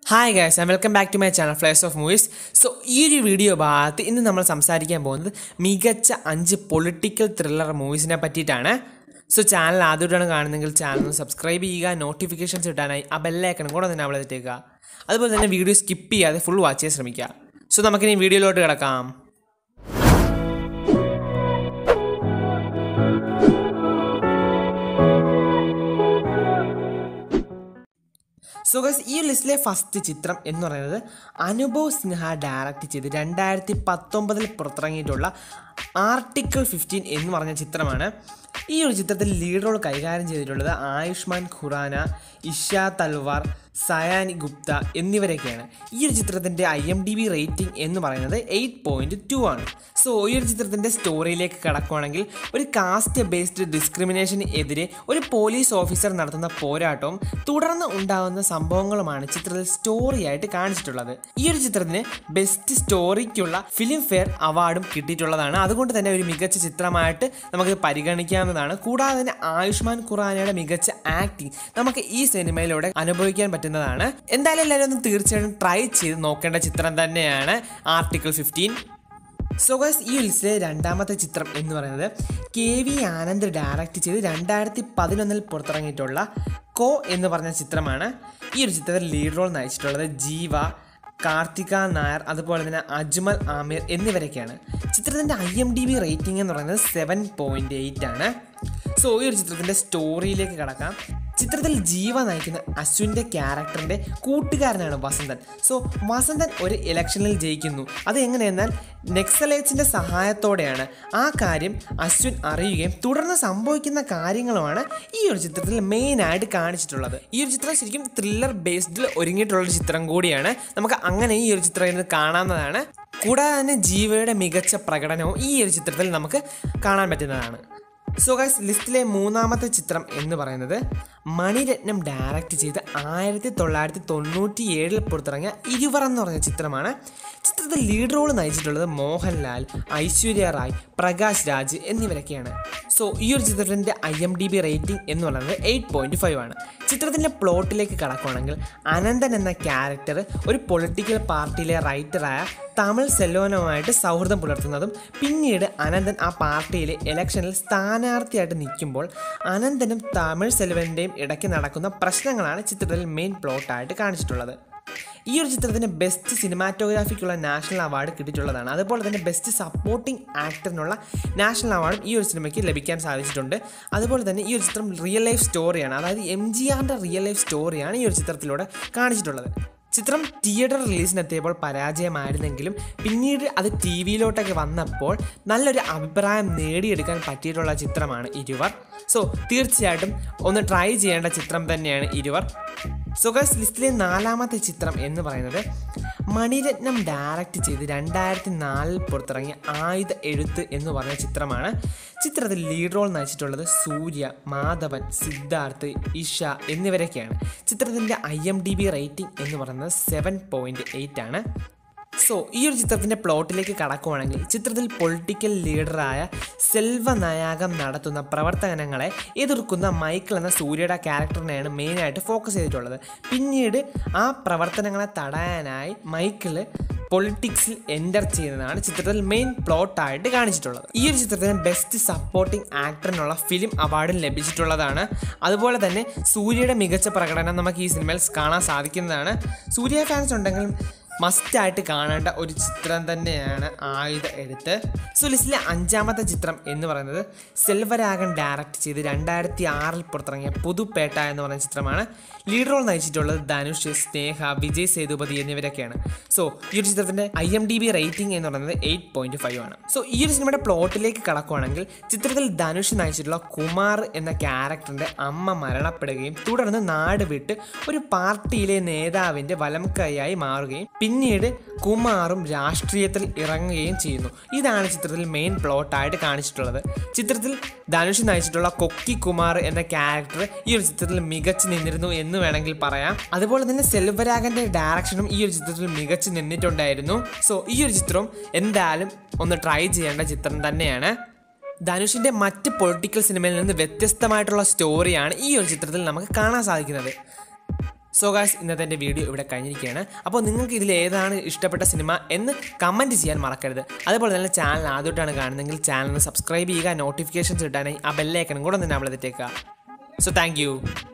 hi guys and welcome back to my channel flace of movies so ഈ ഒരു video ഭാഗത്ത് ഇന്ന് നമ്മൾ സംസാരിക്കാൻ പോകുന്നത് മികച്ച അഞ്ച് പൊളിറ്റിക്കൽ ത്രില്ലർ മൂവീസിനെ പറ്റിയിട്ടാണ് സോ ചാനൽ ആദ്യമായിട്ടാണ് കാണുന്നതെങ്കിൽ ചാനൽ ഒന്ന് സബ്സ്ക്രൈബ് ചെയ്യുക നോട്ടിഫിക്കേഷൻസ് കിട്ടാനായി ആ ബെല്ലൈക്കണം കൂടെ തന്നെ അവൾ എത്തിക്കുക അതുപോലെ തന്നെ വീഡിയോ സ്കിപ്പ് ചെയ്യാതെ ഫുൾ വാച്ച് ചെയ്യാൻ ശ്രമിക്കുക സോ നമുക്കിനി വീഡിയോയിലോട്ട് കിടക്കാം സോ ഗസ് ഈ ലിസ്റ്റിലെ ഫസ്റ്റ് ചിത്രം എന്ന് പറയുന്നത് അനുഭവ് സിൻഹ ഡയറക്റ്റ് ചെയ്ത് രണ്ടായിരത്തി പത്തൊമ്പതിൽ പുറത്തിറങ്ങിയിട്ടുള്ള ആർട്ടിക്കിൾ ഫിഫ്റ്റീൻ എന്ന് പറഞ്ഞ ചിത്രമാണ് ഈ ഒരു ചിത്രത്തിൽ ലീഡ് റോൾ കൈകാര്യം ചെയ്തിട്ടുള്ളത് ആയുഷ്മാൻ ഖുറാന ഇഷ തൽവാർ സയാനി ഗുപ്ത എന്നിവരൊക്കെയാണ് ഈ ഒരു ചിത്രത്തിൻ്റെ I M D B rating എന്ന് പറയുന്നത് എയ്റ്റ് പോയിൻറ്റ് ടു ആണ് സോ ഈ ഒരു ചിത്രത്തിൻ്റെ സ്റ്റോറിയിലേക്ക് കടക്കുകയാണെങ്കിൽ ഒരു കാസ്റ്റ് ബേസ്ഡ് ഡിസ്ക്രിമിനേഷന് എതിരെ ഒരു പോലീസ് ഓഫീസർ നടത്തുന്ന പോരാട്ടവും തുടർന്ന് ഉണ്ടാകുന്ന സംഭവങ്ങളുമാണ് ചിത്രത്തിൽ സ്റ്റോറിയായിട്ട് കാണിച്ചിട്ടുള്ളത് ഈ ഒരു ചിത്രത്തിന് ബെസ്റ്റ് സ്റ്റോറിക്കുള്ള ഫിലിം ഫെയർ അവാർഡും കിട്ടിയിട്ടുള്ളതാണ് അതുകൊണ്ട് തന്നെ ഒരു മികച്ച ചിത്രമായിട്ട് നമുക്ക് പരിഗണിക്കാവുന്നതാണ് കൂടാതെ തന്നെ ആയുഷ്മാൻ ഖുറാനയുടെ മികച്ച ആക്ടിങ് നമുക്ക് ഈ സിനിമയിലൂടെ അനുഭവിക്കാൻ പറ്റുന്നതാണ് എന്തായാലും എല്ലാവരും ഒന്ന് തീർച്ചയായിട്ടും ട്രൈ ചെയ്ത് നോക്കേണ്ട ചിത്രം തന്നെയാണ് ആർട്ടിക്കിൾ ഫിഫ്റ്റീൻ സോ ഗൈസ് ഈ ലിസ്റ്റിലെ രണ്ടാമത്തെ ചിത്രം എന്ന് പറയുന്നത് കെ വി ആനന്ദ് ഡയറക്റ്റ് ചെയ്ത് രണ്ടായിരത്തി പതിനൊന്നിൽ പുറത്തിറങ്ങിയിട്ടുള്ള കോ എന്ന് പറഞ്ഞ ചിത്രമാണ് ഈ ഒരു ചിത്രത്തിൽ ലീഡ് റോൾ നയിച്ചിട്ടുള്ളത് ജീവ കാർത്തിക നായർ അതുപോലെ തന്നെ അജ്മൽ ആമിർ എന്നിവരൊക്കെയാണ് ചിത്രത്തിൻ്റെ I M D B rating എന്ന് പറയുന്നത് സെവൻ പോയിൻറ്റ് എയ്റ്റ് ആണ് സോ ഈ ഒരു ചിത്രത്തിൻ്റെ സ്റ്റോറിയിലേക്ക് കടക്കാം ചിത്രത്തിൽ ജീവ നയിക്കുന്ന അശ്വിൻ്റെ ക്യാരക്ടറിൻ്റെ കൂട്ടുകാരനാണ് വസന്തൻ സോ വസന്തൻ ഒരു ഇലക്ഷനിൽ ജയിക്കുന്നു അത് എങ്ങനെയെന്നാൽ നെക്സലൈറ്റ്സിൻ്റെ സഹായത്തോടെയാണ് ആ കാര്യം അശ്വിൻ അറിയുകയും തുടർന്ന് സംഭവിക്കുന്ന കാര്യങ്ങളുമാണ് ഈ ഒരു ചിത്രത്തിൽ മെയിനായിട്ട് കാണിച്ചിട്ടുള്ളത് ഈ ഒരു ചിത്രം ശരിക്കും ത്രില്ലർ ബേസ്ഡിൽ ഒരുങ്ങിയിട്ടുള്ള ഒരു ചിത്രം കൂടിയാണ് നമുക്ക് അങ്ങനെ ഈ ഒരു ചിത്രം ഇരുന്ന് കാണാവുന്നതാണ് കൂടാതെ തന്നെ ജീവയുടെ മികച്ച പ്രകടനവും ഈ ഒരു ചിത്രത്തിൽ നമുക്ക് കാണാൻ പറ്റുന്നതാണ് സോ ഗൈസ് ലിസ്റ്റിലെ മൂന്നാമത്തെ ചിത്രം എന്ന് പറയുന്നത് മണിരത്നം ഡയറക്റ്റ് ചെയ്ത് ആയിരത്തി തൊള്ളായിരത്തി തൊണ്ണൂറ്റി ഏഴിൽ പുറത്തിറങ്ങിയ ഇരുവർ എന്ന് പറഞ്ഞ ചിത്രമാണ് ചിത്രത്തിൽ ലീഡ് റോൾ നയിച്ചിട്ടുള്ളത് മോഹൻലാൽ ഐശ്വര്യ റായ് പ്രകാശ് രാജ് എന്നിവരൊക്കെയാണ് സോ ഈ ഒരു ചിത്രത്തിൻ്റെ I M D B rating എന്ന് പറയുന്നത് എയ്റ്റ് പോയിൻറ്റ് ഫൈവ് ആണ് ചിത്രത്തിൻ്റെ പ്ലോട്ടിലേക്ക് കടക്കുകയാണെങ്കിൽ അനന്തൻ എന്ന ക്യാരക്ടർ ഒരു പൊളിറ്റിക്കൽ പാർട്ടിയിലെ റൈറ്ററായ തമിഴ് സെല്ലോനുമായിട്ട് സൗഹൃദം പുലർത്തുന്നതും പിന്നീട് അനന്തൻ ആ പാർട്ടിയിലെ ഇലക്ഷനിൽ സ്ഥാനാർത്ഥിയായിട്ട് നിൽക്കുമ്പോൾ അനന്തനും തമിഴ് സെൽവൻ്റെയും ഇടയ്ക്ക് നടക്കുന്ന പ്രശ്നങ്ങളാണ് ചിത്രത്തിൽ മെയിൻ പ്ലോട്ടായിട്ട് കാണിച്ചിട്ടുള്ളത് ഈ ഒരു ചിത്രത്തിന് ബെസ്റ്റ് സിനിമാറ്റോഗ്രാഫിക്കുള്ള നാഷണൽ അവാർഡ് കിട്ടിയിട്ടുള്ളതാണ് അതുപോലെ തന്നെ ബെസ്റ്റ് സപ്പോർട്ടിംഗ് ആക്ടറിനുള്ള നാഷണൽ അവാർഡും ഈ ഒരു സിനിമയ്ക്ക് ലഭിക്കാൻ സാധിച്ചിട്ടുണ്ട് അതുപോലെ തന്നെ ഈ ഒരു ചിത്രം റിയൽ ലൈഫ് സ്റ്റോറിയാണ് അതായത് എം ജി ആറിൻ്റെ റിയൽ ലൈഫ് സ്റ്റോറിയാണ് ഈ ഒരു ചിത്രത്തിലൂടെ കാണിച്ചിട്ടുള്ളത് ചിത്രം തിയേറ്റർ റിലീസിനെത്തിയപ്പോൾ പരാജയമായിരുന്നെങ്കിലും പിന്നീട് അത് ടി വിയിലോട്ടൊക്കെ വന്നപ്പോൾ നല്ലൊരു അഭിപ്രായം നേടിയെടുക്കാൻ പറ്റിയിട്ടുള്ള ചിത്രമാണ് ഇരുവർ സോ തീർച്ചയായിട്ടും ഒന്ന് ട്രൈ ചെയ്യേണ്ട ചിത്രം തന്നെയാണ് ഇരുവർ സോ ഗസ് ലിസ്റ്റിലെ നാലാമത്തെ ചിത്രം എന്ന് പറയുന്നത് മണിരത്നം ഡയറക്റ്റ് ചെയ്ത് രണ്ടായിരത്തി നാലിൽ പുറത്തിറങ്ങിയ ആയുധ എഴുത്ത് എന്ന് പറഞ്ഞ ചിത്രമാണ് ചിത്രത്തിൽ ലീഡ് റോൾ നയിച്ചിട്ടുള്ളത് സൂര്യ മാധവൻ സിദ്ധാർത്ഥ് ഇഷ എന്നിവരൊക്കെയാണ് ചിത്രത്തിൻ്റെ I M D B rating എന്ന് പറയുന്നത് സെവൻ പോയിൻറ്റ് എയ്റ്റ് ആണ് സോ ഈ ഒരു ചിത്രത്തിൻ്റെ പ്ലോട്ടിലേക്ക് കടക്കുവാണെങ്കിൽ ചിത്രത്തിൽ പൊളിറ്റിക്കൽ ലീഡറായ സെൽവനായകം നടത്തുന്ന പ്രവർത്തനങ്ങളെ എതിർക്കുന്ന മൈക്കിൾ എന്ന സൂര്യയുടെ ക്യാരക്ടറിനെയാണ് മെയിനായിട്ട് ഫോക്കസ് ചെയ്തിട്ടുള്ളത് പിന്നീട് ആ പ്രവർത്തനങ്ങളെ തടയാനായി മൈക്കിള് പൊളിറ്റിക്സിൽ എൻ്റർ ചെയ്യുന്നതാണ് ചിത്രത്തിൽ മെയിൻ പ്ലോട്ടായിട്ട് കാണിച്ചിട്ടുള്ളത് ഈ ഒരു ചിത്രത്തിന് ബെസ്റ്റ് സപ്പോർട്ടിംഗ് ആക്ടറിനുള്ള ഫിലിം അവാർഡും ലഭിച്ചിട്ടുള്ളതാണ് അതുപോലെ തന്നെ സൂര്യയുടെ മികച്ച പ്രകടനം നമുക്ക് ഈ സിനിമയിൽ കാണാൻ സാധിക്കുന്നതാണ് സൂര്യ ഫാൻസ് ഉണ്ടെങ്കിലും മസ്റ്റായിട്ട് കാണേണ്ട ഒരു ചിത്രം തന്നെയാണ് ആയുധ എഴുത്ത് സോ ലിസ്റ്റിലെ അഞ്ചാമത്തെ ചിത്രം എന്ന് പറയുന്നത് സെൽവരാഗൻ ഡയറക്റ്റ് ചെയ്ത് രണ്ടായിരത്തി ആറിൽ പുറത്തിറങ്ങിയ പുതുപേട്ട എന്ന് പറയുന്ന ചിത്രമാണ് ലീഡ് റോൾ നയിച്ചിട്ടുള്ളത് ധനുഷ് സ്നേഹ വിജയ് സേതുപതി എന്നിവരൊക്കെയാണ് സോ ഈ ഒരു ചിത്രത്തിൻ്റെ I M D B rating എന്ന് പറയുന്നത് എയ്റ്റ് പോയിൻറ്റ് ഫൈവ് ആണ് സോ ഈ ഒരു സിനിമയുടെ പ്ലോട്ടിലേക്ക് കടക്കുകയാണെങ്കിൽ ചിത്രത്തിൽ ധനുഷ് നയിച്ചിട്ടുള്ള കുമാർ എന്ന ക്യാരക്ടറിൻ്റെ അമ്മ മരണപ്പെടുകയും തുടർന്ന് നാട് വിട്ട് ഒരു പാർട്ടിയിലെ നേതാവിൻ്റെ വലം കൈയായി മാറുകയും പിന്നീട് കുമാറും രാഷ്ട്രീയത്തിൽ ഇറങ്ങുകയും ചെയ്യുന്നു ഇതാണ് ചിത്രത്തിൽ മെയിൻ പ്ലോട്ടായിട്ട് കാണിച്ചിട്ടുള്ളത് ചിത്രത്തിൽ ധനുഷ് നയിച്ചിട്ടുള്ള കൊക്കി കുമാർ എന്ന ക്യാരക്ടർ ഈ ഒരു ചിത്രത്തിൽ മികച്ചു നിന്നിരുന്നു എന്ന് വേണമെങ്കിൽ പറയാം അതുപോലെ തന്നെ സെൽവരാഗന്റെ ഡയറക്ഷനും ഈ ഒരു ചിത്രത്തിൽ മികച്ചു നിന്നിട്ടുണ്ടായിരുന്നു സോ ഈ ഒരു ചിത്രവും എന്തായാലും ഒന്ന് ട്രൈ ചെയ്യേണ്ട ചിത്രം തന്നെയാണ് ധനുഷിൻ്റെ മറ്റ് പൊളിറ്റിക്കൽ സിനിമയിൽ നിന്ന് വ്യത്യസ്തമായിട്ടുള്ള സ്റ്റോറിയാണ് ഈ ഒരു ചിത്രത്തിൽ നമുക്ക് കാണാൻ സാധിക്കുന്നത് സോ ഗായ്സ് ഇന്നത്തെ എൻ്റെ വീഡിയോ ഇവിടെ കഴിഞ്ഞിരിക്കുകയാണ് അപ്പോൾ നിങ്ങൾക്ക് ഇതിൽ ഏതാണ് ഇഷ്ടപ്പെട്ട സിനിമ എന്ന് കമൻറ്റ് ചെയ്യാൻ മറക്കരുത് അതുപോലെ തന്നെ ചാനൽ ആദ്യമായിട്ടാണ് കാണുന്നതെങ്കിൽ ചാനൽ സബ്സ്ക്രൈബ് ചെയ്യുക നോട്ടിഫിക്കേഷൻസ് കിട്ടാനായി ആ ബെല്ലൈക്കനും കൂടെ ഒന്ന് നമ്മൾ എത്തിയേക്കുക സോ താങ്ക് യു